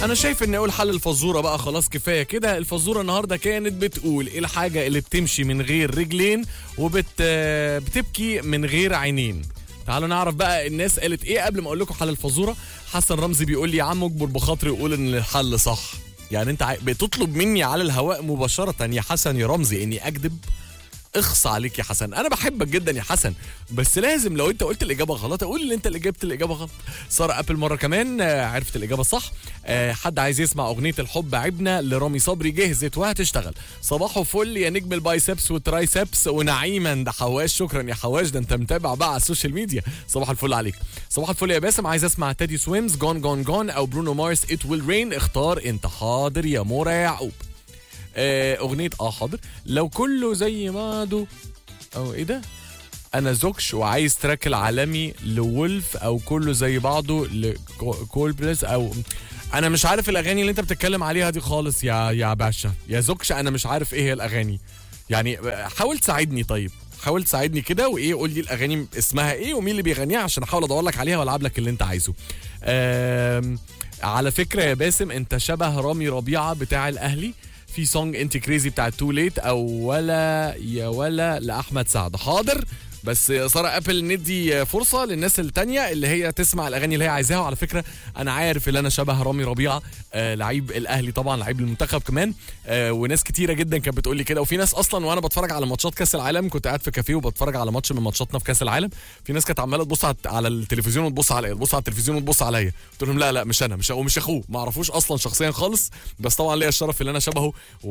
انا شايف ان اقول حل الفزوره بقى خلاص كفايه كده الفزوره النهارده كانت بتقول ايه الحاجه اللي بتمشي من غير رجلين وبت بتبكي من غير عينين تعالوا نعرف بقى الناس قالت ايه قبل ما اقول لكم حل الفزوره حسن رمزي بيقول لي يا عم اجبر بخاطري وقول ان الحل صح يعني انت عاي- بتطلب مني على الهواء مباشره يا حسن يا رمزي اني اكذب اخص عليك يا حسن انا بحبك جدا يا حسن بس لازم لو انت قلت الاجابه غلط اقول ان انت اللي جبت الاجابه غلط ساره ابل مره كمان آه، عرفت الاجابه صح آه، حد عايز يسمع اغنيه الحب عبنا لرامي صبري جهزت وهتشتغل صباحه فل يا نجم البايسبس والترايسبس ونعيما ده حواش شكرا يا حواش ده انت متابع بقى على السوشيال ميديا صباح الفل عليك صباح الفل يا باسم عايز اسمع تادي سويمز جون جون جون او برونو مارس ات ويل رين اختار انت حاضر يا مورا يا يعقوب آه، اغنيه اه حاضر لو كله زي بعضه او ايه ده انا زوكش وعايز تراك العالمي لولف او كله زي بعضه لكولبلس او انا مش عارف الاغاني اللي انت بتتكلم عليها دي خالص يا يا باشا يا زوكش انا مش عارف ايه هي الاغاني يعني حاول تساعدني طيب حاول تساعدني كده وايه قول لي الاغاني اسمها ايه ومين اللي بيغنيها عشان احاول ادور لك عليها والعب لك اللي انت عايزه آم، على فكره يا باسم انت شبه رامي ربيعه بتاع الاهلي في سونج انت كريزي بتاع تو ليت او ولا يا ولا لاحمد سعد حاضر بس يا ساره ابل ندي فرصه للناس التانية اللي هي تسمع الاغاني اللي هي عايزاها وعلى فكره انا عارف ان انا شبه رامي ربيعه آه لعيب الاهلي طبعا لعيب المنتخب كمان آه وناس كتيره جدا كانت بتقول لي كده وفي ناس اصلا وانا بتفرج على ماتشات كاس العالم كنت قاعد في كافيه وبتفرج على ماتش من ماتشاتنا في كاس العالم في ناس كانت عماله تبص على- على التلفزيون وتبص عليا تبص على التلفزيون وتبص عليا قلت لهم لا لا مش انا مش ومش اخوه ما اعرفوش اصلا شخصيا خالص بس طبعا ليا الشرف ان انا شبهه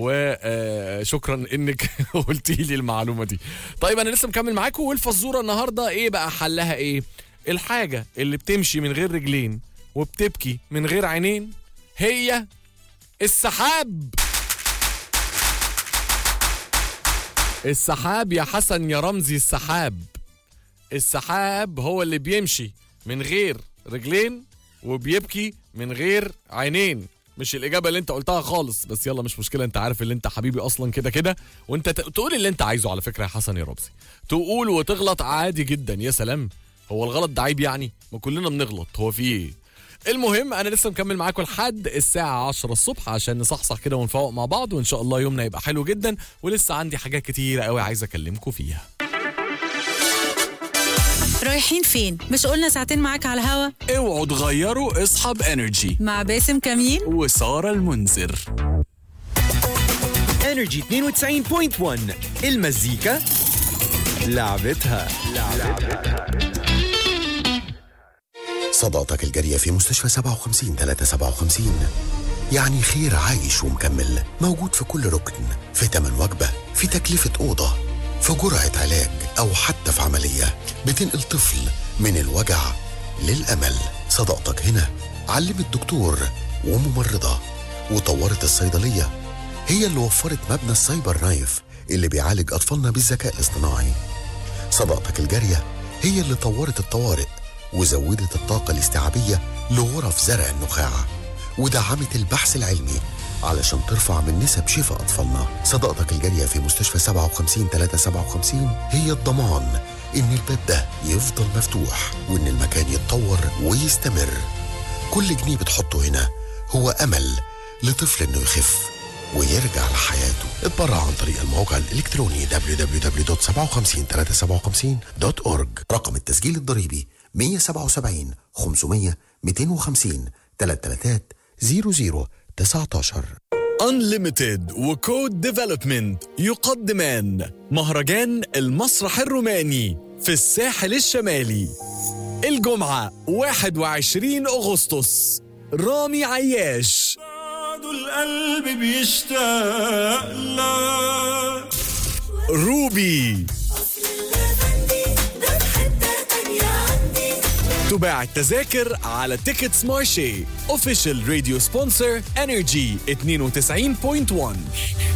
وشكرا انك قلتي لي المعلومه دي طيب انا لسه مكمل معاكم والفزوره النهارده ايه بقى حلها ايه الحاجه اللي بتمشي من غير رجلين وبتبكي من غير عينين هي السحاب السحاب يا حسن يا رمزي السحاب السحاب هو اللي بيمشي من غير رجلين وبيبكي من غير عينين مش الإجابة اللي أنت قلتها خالص بس يلا مش مشكلة أنت عارف اللي أنت حبيبي أصلا كده كده وأنت ت- تقول اللي أنت عايزه على فكرة يا حسن يا رمزي تقول وتغلط عادي جدا يا سلام هو الغلط ده عيب يعني ما كلنا بنغلط هو في إيه المهم انا لسه مكمل معاكم لحد الساعه 10 الصبح عشان نصحصح كده ونفوق مع بعض وان شاء الله يومنا يبقى حلو جدا ولسه عندي حاجات كتيره قوي عايز اكلمكم فيها رايحين فين؟ مش قلنا ساعتين معاك على الهوا اوعوا تغيروا اصحاب انرجي مع باسم كمين وساره المنذر انرجي 92.1 المزيكا لعبتها صداقتك الجارية في مستشفى 57 357 يعني خير عايش ومكمل موجود في كل ركن في تمن وجبة في تكلفة أوضة في جرعة علاج أو حتى في عملية بتنقل طفل من الوجع للأمل صداقتك هنا علمت دكتور وممرضة وطورت الصيدلية هي اللي وفرت مبنى السايبر نايف اللي بيعالج أطفالنا بالذكاء الاصطناعي صداقتك الجارية هي اللي طورت الطوارئ وزودت الطاقة الاستيعابية لغرف زرع النخاع ودعمت البحث العلمي علشان ترفع من نسب شفاء أطفالنا صداقتك الجارية في مستشفى 57 357 هي الضمان إن الباب ده يفضل مفتوح وإن المكان يتطور ويستمر كل جنيه بتحطه هنا هو أمل لطفل إنه يخف ويرجع لحياته اتبرع عن طريق الموقع الإلكتروني www.57357.org رقم التسجيل الضريبي 177 500 250 333 00 Unlimited وكود ديفلوبمنت يقدمان مهرجان المسرح الروماني في الساحل الشمالي الجمعة 21 أغسطس رامي عياش بعد القلب بيشتاق لك روبي تباع التذاكر على تيكتس مارشي اوفيشال راديو سبونسر انرجي 92.1